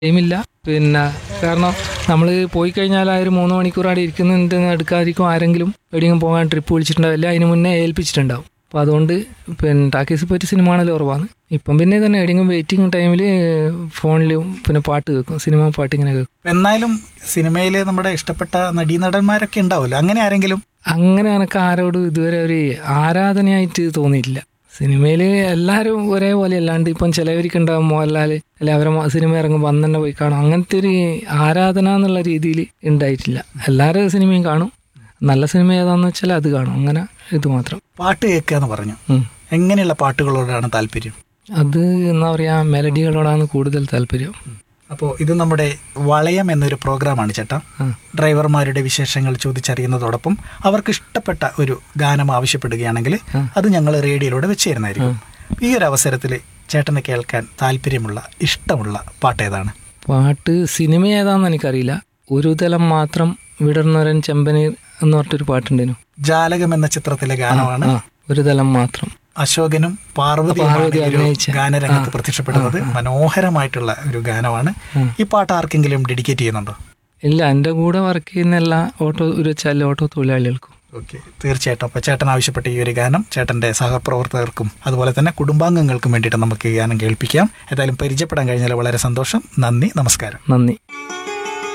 ടൈമില്ല പിന്നെ കാരണം നമ്മൾ പോയി കഴിഞ്ഞാൽ ആ ഒരു മൂന്ന് മണിക്കൂർ അവിടെ ഇരിക്കുന്നുണ്ട് എടുക്കാതിരിക്കും ആരെങ്കിലും എവിടെയെങ്കിലും പോകാൻ ട്രിപ്പ് വിളിച്ചിട്ടുണ്ടാവില്ല അതിന് മുന്നേ ഏൽപ്പിച്ചിട്ടുണ്ടാവും അപ്പോൾ അതുകൊണ്ട് പിന്നെ ടാക്കീസ് പോയിട്ട് സിനിമ കാണൽ കുറവാണ് ഇപ്പം പിന്നെ തന്നെ എവിടെയെങ്കിലും വെയിറ്റിംഗ് ടൈമിൽ ഫോണിലും പിന്നെ പാട്ട് കേൾക്കും സിനിമ പാട്ട് ഇങ്ങനെ കേൾക്കും എന്നാലും സിനിമയിൽ നമ്മുടെ ഇഷ്ടപ്പെട്ട നടീനടന്മാരൊക്കെ ഉണ്ടാവുമല്ലോ അങ്ങനെ ആരെങ്കിലും അങ്ങനെ എനിക്ക് ആരോടും ഇതുവരെ ഒരു ആരാധനയായിട്ട് തോന്നിയിട്ടില്ല സിനിമയിൽ എല്ലാവരും ഒരേപോലെ അല്ലാണ്ട് ഇപ്പം ചിലവർക്ക് ഉണ്ടാവും മോഹൻലാൽ അല്ലെ അവരെ മ- സിനിമ ഇറങ്ങുമ്പോൾ അന്ന് തന്നെ പോയി കാണും അങ്ങനത്തെ ഒരു ആരാധന എന്നുള്ള രീതിയിൽ ഉണ്ടായിട്ടില്ല എല്ലാവരും സിനിമയും കാണും നല്ല സിനിമ ഏതാന്ന് വെച്ചാൽ അത് കാണും അങ്ങനെ ഇത് മാത്രം പാട്ട് കേൾക്കുക എന്ന് പറഞ്ഞു ഉം. എങ്ങനെയുള്ള പാട്ടുകളോടാണ് താല്പര്യം അത് എന്താ പറയുക മെലഡികളോടാണ് കൂടുതൽ താല്പര്യം അപ്പോൾ ഇത് നമ്മുടെ വളയം എന്നൊരു പ്രോഗ്രാമാണ് ചേട്ടാ ആ. ഡ്രൈവർമാരുടെ വിശേഷങ്ങൾ ചോദിച്ചറിയുന്നതോടൊപ്പം അവർക്ക് ഇഷ്ടപ്പെട്ട ഒരു ഗാനം ആവശ്യപ്പെടുകയാണെങ്കിൽ ആ. അത് ഞങ്ങൾ റേഡിയോയിലൂടെ വെച്ച് തരുന്നതായിരിക്കും ഈ ഒരു അവസരത്തിൽ ചേട്ടന് കേൾക്കാൻ താല്പര്യമുള്ള ഇഷ്ടമുള്ള പാട്ട് ഏതാണ് പാട്ട് സിനിമ ഏതാന്ന് എനിക്കറിയില്ല ഒരു തലം മാത്രം വിടർന്നൊരൻ ചെമ്പനീർ എന്ന് പറഞ്ഞിട്ടൊരു പാട്ടുണ്ടേനു ജാലകം എന്ന ചിത്രത്തിലെ ഗാനമാണ് ആ ഒരു തലം മാത്രം അശോകനും പാർവതി പാർവതിയും അഭിനയിച്ച. ഗാനരംഗത്ത് പ്രത്യക്ഷപ്പെടുന്നത് മനോഹരമായിട്ടുള്ള ഒരു ഗാനമാണ് ഈ പാട്ട് ആർക്കെങ്കിലും ഡെഡിക്കേറ്റ് ചെയ്യുന്നുണ്ടോ ഇല്ല എൻ്റെ കൂടെ വർക്ക് ചെയ്യുന്ന എല്ലാ ഓട്ടോ ഒരു വെച്ചാൽ ഓട്ടോ തൊഴിലാളികൾക്കും ഓക്കെ തീർച്ചയായിട്ടും അപ്പോൾ ചേട്ടൻ ആവശ്യപ്പെട്ട ഈ ഒരു ഗാനം ചേട്ടൻ്റെ സഹപ്രവർത്തകർക്കും അതുപോലെ തന്നെ കുടുംബാംഗങ്ങൾക്കും വേണ്ടിയിട്ട് നമുക്ക് ഈ ഗാനം കേൾപ്പിക്കാം ഏതായാലും പരിചയപ്പെടാൻ കഴിഞ്ഞാൽ വളരെ സന്തോഷം നന്ദി നമസ്കാരം നന്ദി